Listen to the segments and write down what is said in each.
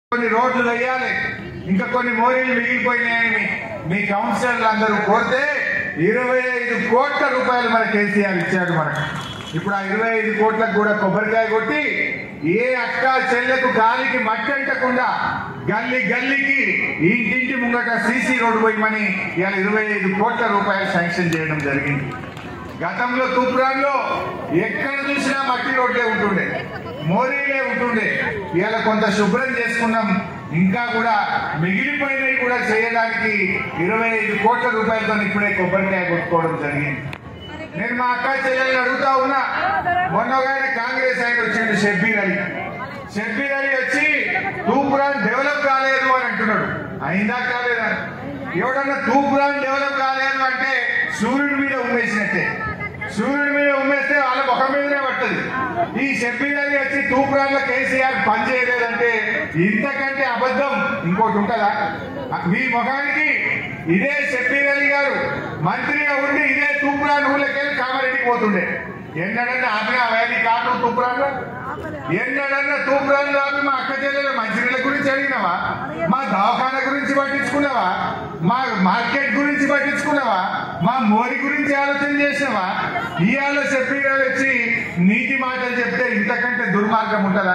కొన్ని రోడ్లు వేయాలి ఇంకా కొన్ని మోరీలు మిగిలిపోయినాయని మీ- మీ కౌన్సిలర్లు అందరూ కోరితే ఇరవై ఐదు కోట్ల రూపాయలు మన కేసీఆర్ ఇచ్చాడు మనకు ఇప్పుడు ఆ ఇరవై ఐదు కోట్లకు కూడా కొబ్బరికాయ కొట్టి ఏ అక్క చెల్లెకు గాలికి మట్టి అంటకుండా గల్లీ గల్లీకి ఇంటింటి ముంగట సీసీ రోడ్డు పోయమని ఇవాళ ఇరవై ఐదు కోట్ల రూపాయలు శాంక్షన్ చేయడం జరిగింది గతంలో తూప్రాన్లో ఎక్కడ చూసినా మట్టి రోడ్లే ఉంటుండే మోరీలే ఉంటుండే ఇవాళ కొంత శుభ్రం చేసుకున్నాం ఇంకా కూడా మిగిలిపోయినవి కూడా చేయడానికి ఇరవై ఐదు కోట్ల రూపాయలతో ఇప్పుడే కొబ్బరికాయ కొట్టుకోవడం జరిగింది నేను మా అక్క చెల్లెల్ని అడుగుతా ఉన్నా మొన్న ఒక ఆయన కాంగ్రెస్ ఆయన వచ్చిండు షబ్బీర్ అలీ షబ్బీర్ అలీ వచ్చి తూపురాన్ డెవలప్ కాలేదు అని అంటున్నాడు అయిందా కాలేదా ఎవడన్నా తూపురాన్ డెవలప్ కాలేదు అంటే సూర్యుడి మీద ఉమ్మేసినట్టే సూర్యుడి మీద ఉమ్మేస్తే వాళ్ళ ముఖం మీదనే పడుతుంది ఈ షబ్బీర్ అలీ వచ్చి తూపురాన్లో కేసీఆర్ పని చేయలేదంటే ఇంతకంటే అబద్ధం ఇంకోటి ఉంటుందా మీ ముఖానికి ఇదే షబ్బీర్ అలీ గారు మంత్రిగా ఉండి ఇదే తూపురాన్ ఊళ్ళకెళ్ళి కామారెడ్డికి పోతుండే ఎన్నడన్నా ఆపిన అవన్నీ కాదు తూపురాన్లో ఎన్నడన్నా తూపురాన్లో ఆపి మా అక్క చెల్లెల మంచినీళ్ళ గురించి అడిగినావా మా దవాఖాన గురించి పట్టించుకున్నావా మా మార్కెట్ గురించి పట్టించుకున్నావా మా మోరి గురించి ఆలోచన చేసినావా ఇవాళ చెప్పిన వచ్చి నీతి మాటలు చెప్తే ఇంతకంటే దుర్మార్గం ఉంటుందా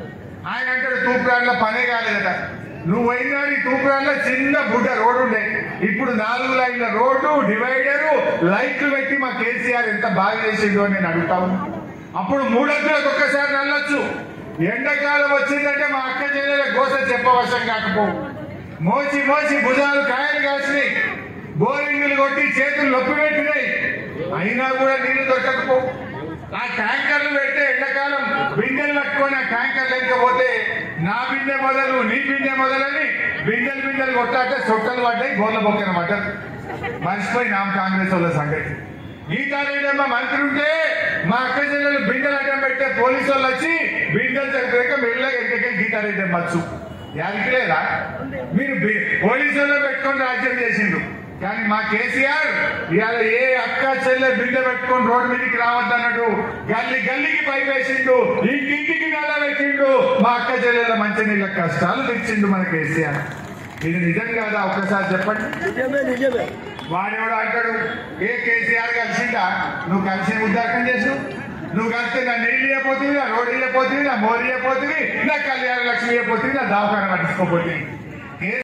ఆయన అంటాడు తూపురాన్లో పనే కాలేదట నువ్వు పోయినాడు ఈ తూపురాన్లో చిన్న బుడ్డ రోడ్డు ఉండే ఇప్పుడు నాలుగు లైన్ల రోడ్డు డివైడరు లైట్లు పెట్టి మా కేసీఆర్ ఎంత బాగా చేసిందో అని నేను అడుగుతాను అప్పుడు మూడొద్దులకు ఒక్కసారి నల్లొచ్చు ఎండాకాలం వచ్చిందంటే మా అక్క చెల్లెల గోస చెప్పవశం కాకపో మోసి మోసి భుజాలు కాయలు కాసినాయి బోరింగులు కొట్టి చేతులు నొప్పి పెట్టినాయి అయినా కూడా నీళ్లు దొరకకపో ఆ ట్యాంకర్లు పెడితే ఎండాకాలం బిందెలు పట్టుకొని ఆ ట్యాంకర్ లేకపోతే నా బిందె మొదలు నీ బిందె మొదలని బిందెలు బిందెలు కొట్టాక సొట్టలు పడ్డాయి గోళ్ళ బొక్కన పడ్డారు మర్చిపోయి నామ కాంగ్రెస్ వాళ్ళ సంగతి గీతారెడ్డమ్మ మంత్రి ఉంటే మా అక్క చెల్లెలు బిందెలు అడ్డం పెట్టే పోలీసు వాళ్ళు వచ్చి బిందెలు చదివాక మెల్లగా ఎంతకే గీతారెడ్డమ్మ వచ్చు యాదికి లేదా మీరు బి- పోలీసు వాళ్ళు పెట్టుకొని రాజ్యం చేసిండ్రు కానీ మా కేసీఆర్ ఇవాళ ఏ అక్క చెల్లె బిడ్డ పెట్టుకొని రోడ్డు మీదకి రావద్దన్నాడు గల్లి గల్లికి పైపు వేసిండు ఇంటింటికి నెల పెట్టిండు మా అక్క చెల్లెల మంచినీళ్ళ కష్టాలు తెచ్చిండు మన కేసీఆర్ ఇది నిజం కాదా ఒక్కసారి చెప్పండి నిజమే నిజమే వాడెవడో అంటాడు ఏ కేసీఆర్ కలిసిందా నువ్వు కలిసి ఉద్దారకం చేసు నువ్వు కలిస్తే నా నీళ్ళు ఇవ్వపోతుంది నా రోడ్డు ఇవ్వపోతుంది నా మోరీ ఇవ్వపోతుంది నా కళ్యాణ లక్ష్మి ఇవ్వపోతుంది నా దవాఖాన పట్టించుకోపోతుంది